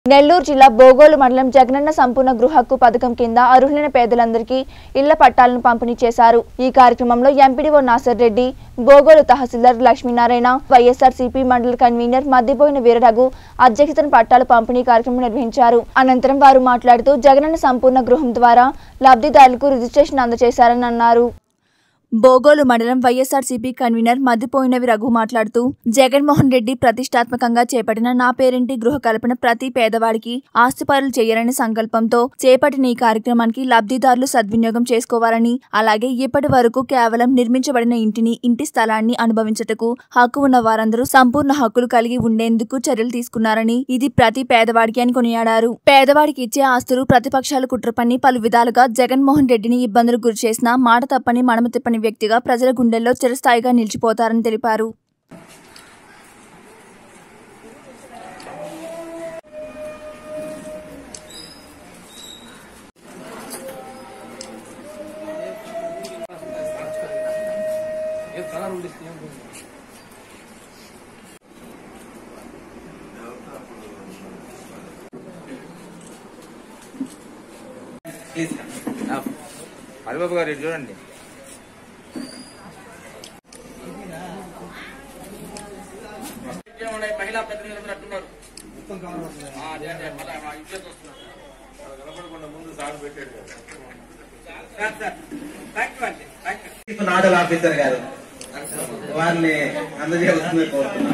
నెల్లూరు జిల్లా బోగోలు మండలం జగనన్న సంపూర్ణ గృహ హక్కు పథకం కింద అర్హులైన పేదలందరికీ ఇళ్ల పట్టాలను పంపిణీ చేశారు ఈ కార్యక్రమంలో ఎంపీడీఓ నాసర్ రెడ్డి బోగోలు తహసీల్దార్ లక్ష్మీనారాయణ వైఎస్ఆర్సీపీ మండల కన్వీనర్ మద్దిపోయిన వీరరఘు అధ్యక్షతన పట్టాల పంపిణీ కార్యక్రమం నిర్వహించారు అనంతరం వారు మాట్లాడుతూ జగనన్న సంపూర్ణ గృహం ద్వారా లబ్ధిదారులకు రిజిస్ట్రేషన్ అందజేశారని అన్నారు బోగోలు మండలం వైఎస్ఆర్సీపీ కన్వీనర్ మద్దిపోయినవి రఘు మాట్లాడుతూ జగన్మోహన్ రెడ్డి ప్రతిష్టాత్మకంగా చేపట్టిన నా పేరింటి గృహ కల్పన ప్రతి పేదవాడికి ఆస్తిపరులు చేయాలనే సంకల్పంతో చేపట్టిన ఈ కార్యక్రమానికి లబ్ధిదారులు సద్వినియోగం చేసుకోవాలని అలాగే ఇప్పటి వరకు కేవలం నిర్మించబడిన ఇంటిని ఇంటి స్థలాన్ని అనుభవించటకు హక్కు ఉన్న వారందరూ సంపూర్ణ హక్కులు కలిగి ఉండేందుకు చర్యలు తీసుకున్నారని ఇది ప్రతి పేదవాడికి అని కొనియాడారు పేదవాడికి ఇచ్చే ఆస్తులు ప్రతిపక్షాలు కుట్రపని పలు విధాలుగా జగన్మోహన్ రెడ్డిని ఇబ్బందులకు గురి చేసిన మాట తప్పని మడమ తిప్పని వ్యక్తిగా ప్రజల గుండెల్లో చిరస్థాయిగా నిలిచిపోతారని తెలిపారు ప్లీజ్ హరిబాబు గారు ఇటు చూడండి ఇంకేమున్నాయి? మహిళా ప్రతినిధులు అంటున్నారు ఆ, అదే, అదే, మళ్ళా మా ఇంట్లోకి వస్తున్నారు. Sir, sir. థాంక్ యూ అండి. Thank you. Chief nodal officer గారు వారిని అందజేస్తుంది కోరుతున్నాను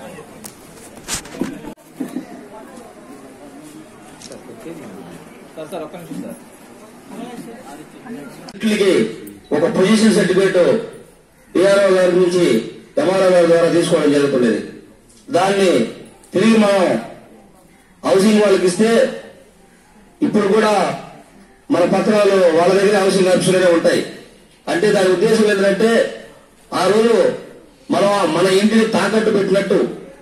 వీటికి ఒక పొజిషన్ సర్టిఫికేట్ డిఆర్ఓ గారి నుంచి ఎంఆర్ఓ గారి ద్వారా తీసుకోవడం జరుగుతున్నది దాన్ని తిరిగి మనం హౌసింగ్ వాళ్ళకి ఇస్తే ఇప్పుడు కూడా మన పత్రాలు వాళ్ళ దగ్గర హౌసింగ్ ఆఫీసులోనే ఉంటాయి అంటే దాని ఉద్దేశం ఏంటంటే ఆ రోజు మనం మన ఇంటిని తాకట్టు పెట్టినట్టు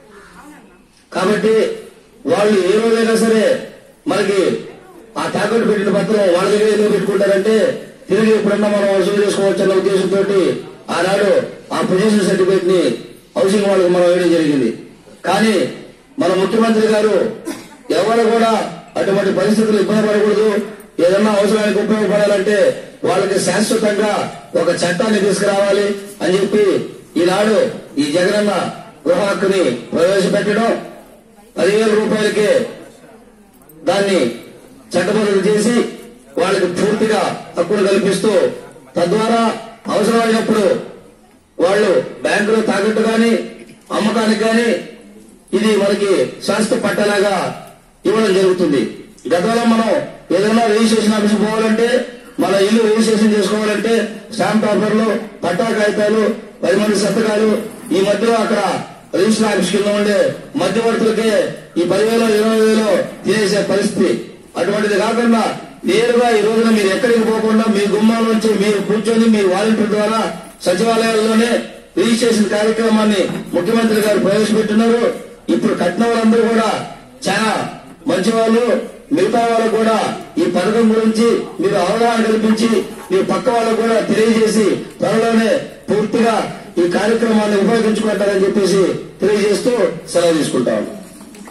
కాబట్టి వాళ్ళు ఏ రోజైనా సరే మనకి ఆ తాకట్టు పెట్టిన పత్రం వాళ్ళ దగ్గర ఎందుకు పెట్టుకుంటారంటే తిరిగి ఎప్పుడన్నా మనం వసూలు చేసుకోవచ్చు అన్న ఉద్దేశంతో ఆనాడు ఆ పొజిషన్ సర్టిఫికేట్ ని హౌసింగ్ వాళ్ళకి మనం వేయడం జరిగింది కానీ మన ముఖ్యమంత్రి గారు ఎవరు కూడా అటువంటి పరిస్థితులు ఇబ్బంది పడకూడదు ఏదన్నా అవసరానికి ఉపయోగపడాలంటే వాళ్ళకి శాశ్వతంగా ఒక చట్టాన్ని తీసుకురావాలి అని చెప్పి ఈనాడు ఈ జగనన్న గృహ హక్కుని ప్రవేశపెట్టడం పదివేల రూపాయలకే దాన్ని చట్టబద్ధత చేసి వాళ్ళకి పూర్తిగా హక్కును కల్పిస్తూ తద్వారా అవసరమైనప్పుడు వాళ్ళు బ్యాంకులో తాకట్టు గాని అమ్మకానికి గాని ఇది మనకి శాస్త్ర పట్టలాగా ఇవ్వడం జరుగుతుంది గతంలో మనం ఏదైనా రిజిస్ట్రేషన్ ఆఫీస్ పోవాలంటే మన ఇల్లు రిజిస్ట్రేషన్ చేసుకోవాలంటే స్టాంప్ పేపర్లు పట్టా కాగితాలు పది మంది సంతకాలు ఈ మధ్యలో అక్కడ రిజిస్టర్ ఆఫీస్ కింద ఉండే మధ్యవర్తులకే ఈ పదివేలు ఇరవై వేలు తినేసే పరిస్థితి అటువంటిది కాకుండా నేరుగా ఈ రోజున మీరు ఎక్కడికి పోకుండా మీ గుమ్మం నుంచి మీరు కూర్చొని మీ వాలంటీర్ ద్వారా సచివాలయాల్లోనే రిజిస్ట్రేషన్ కార్యక్రమాన్ని ముఖ్యమంత్రి గారు ప్రవేశపెట్టున్నారు ఇప్పుడు కట్టిన వాళ్ళందరూ కూడా చాలా మంచి వాళ్ళు మిగతా వాళ్ళకు కూడా ఈ పథకం గురించి మీరు అవగాహన కల్పించి మీ పక్క వాళ్ళకు కూడా తెలియజేసి త్వరలోనే పూర్తిగా ఈ కార్యక్రమాన్ని ఉపయోగించుకుంటారని చెప్పేసి తెలియజేస్తూ సెలవు తీసుకుంటాము